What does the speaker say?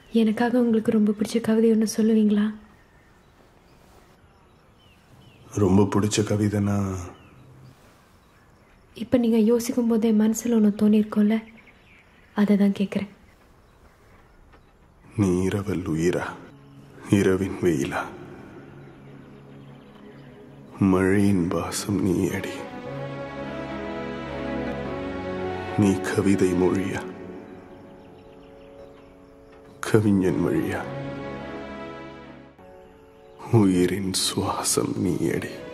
எனக்காக உங்களுக்கு ரொம்ப பிடிச்ச கவிதை ஒன்று சொல்லுவீங்களா ரொம்ப பிடிச்ச கவிதைனா இப்போ நீங்கள் யோசிக்கும் போதே மனசில் ஒன்று தோணியிருக்கோம்ல அதை தான் கேட்குறேன் நீ இரவல் உயிரா இரவின் வெயிலா மழையின் வாசம் நீ அடி நீ கவிதை மொழியா கவிஞன் மொழியா உயிரின் சுவாசம் நீ அடி